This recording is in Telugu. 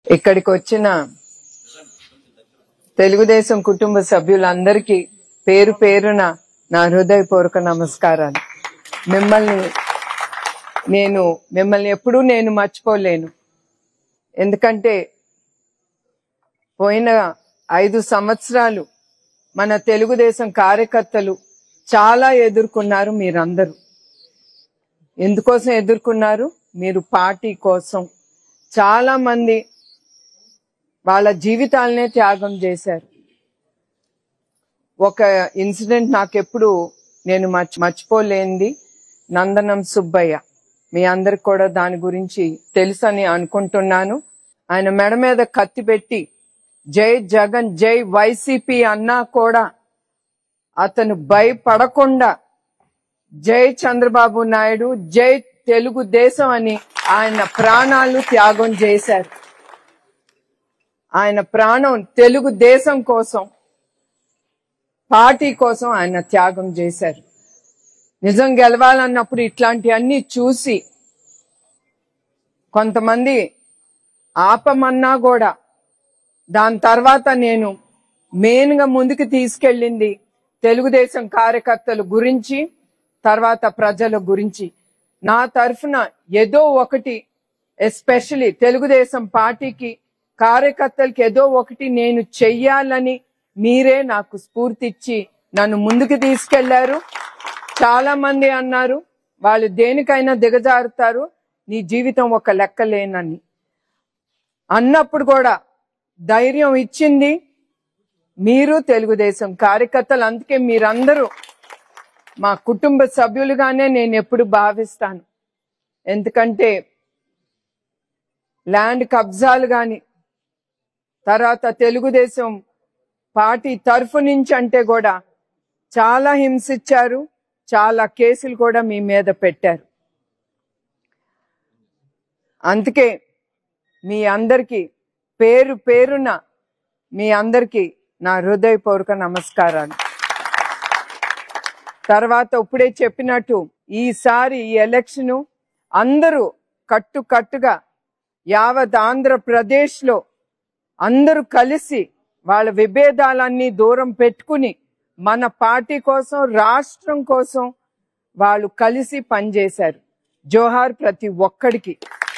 ఇక్కడికి వచ్చిన తెలుగుదేశం కుటుంబ సభ్యులందరికీ పేరు పేరున నా హృదయపూర్వక నమస్కారాలు మిమ్మల్ని నేను మిమ్మల్ని ఎప్పుడూ నేను మర్చిపోలేను ఎందుకంటే పోయిన ఐదు సంవత్సరాలు మన తెలుగుదేశం కార్యకర్తలు చాలా ఎదుర్కొన్నారు మీరందరూ ఎందుకోసం ఎదుర్కొన్నారు మీరు పార్టీ కోసం చాలా మంది వాళ్ళ జీవితాలనే త్యాగం చేశారు ఒక ఇన్సిడెంట్ నాకెప్పుడు నేను మర్చి మర్చిపోలేనిది నందనం సుబ్బయ్య మీ అందరికి కూడా దాని గురించి తెలుసని అనుకుంటున్నాను ఆయన మెడ మీద కత్తి పెట్టి జై జగన్ జై వైసీపీ అన్నా కూడా అతను భయపడకుండా జై చంద్రబాబు నాయుడు జై తెలుగుదేశం అని ఆయన ప్రాణాలు త్యాగం చేశారు ఆయన ప్రాణం తెలుగుదేశం కోసం పార్టీ కోసం ఆయన త్యాగం చేశారు నిజం గెలవాలన్నప్పుడు ఇట్లాంటివన్నీ చూసి కొంతమంది ఆపమన్నా కూడా దాని తర్వాత నేను మెయిన్ గా ముందుకు తీసుకెళ్ళింది తెలుగుదేశం కార్యకర్తల గురించి తర్వాత ప్రజల గురించి నా తరఫున ఏదో ఒకటి ఎస్పెషలీ తెలుగుదేశం పార్టీకి కార్యకర్తలకి ఏదో ఒకటి నేను చెయ్యాలని మీరే నాకు స్ఫూర్తిచ్చి నన్ను ముందుకు తీసుకెళ్లారు చాలా మంది అన్నారు వాళ్ళు దేనికైనా దిగజారుతారు నీ జీవితం ఒక లెక్కలేనని అన్నప్పుడు కూడా ధైర్యం ఇచ్చింది మీరు తెలుగుదేశం కార్యకర్తలు అందుకే మీరందరూ మా కుటుంబ సభ్యులుగానే నేను ఎప్పుడు భావిస్తాను ఎందుకంటే ల్యాండ్ కబ్జాలు గాని తర్వాత తెలుగుదేశం పార్టీ తరఫు నుంచి అంటే కూడా చాలా హింసించారు చాలా కేసులు కూడా మీ మీద పెట్టారు అందుకే మీ అందరికీ పేరు పేరున మీ అందరికీ నా హృదయపూర్వక నమస్కారాలు తర్వాత ఇప్పుడే చెప్పినట్టు ఈసారి ఈ ఎలక్షన్ అందరూ కట్టు కట్టుగా యావత్ ఆంధ్రప్రదేశ్ లో అందరూ కలిసి వాళ్ళ విభేదాలన్నీ దూరం పెట్టుకుని మన పార్టీ కోసం రాష్ట్రం కోసం వాళ్ళు కలిసి పనిచేశారు జోహార్ ప్రతి ఒక్కడికి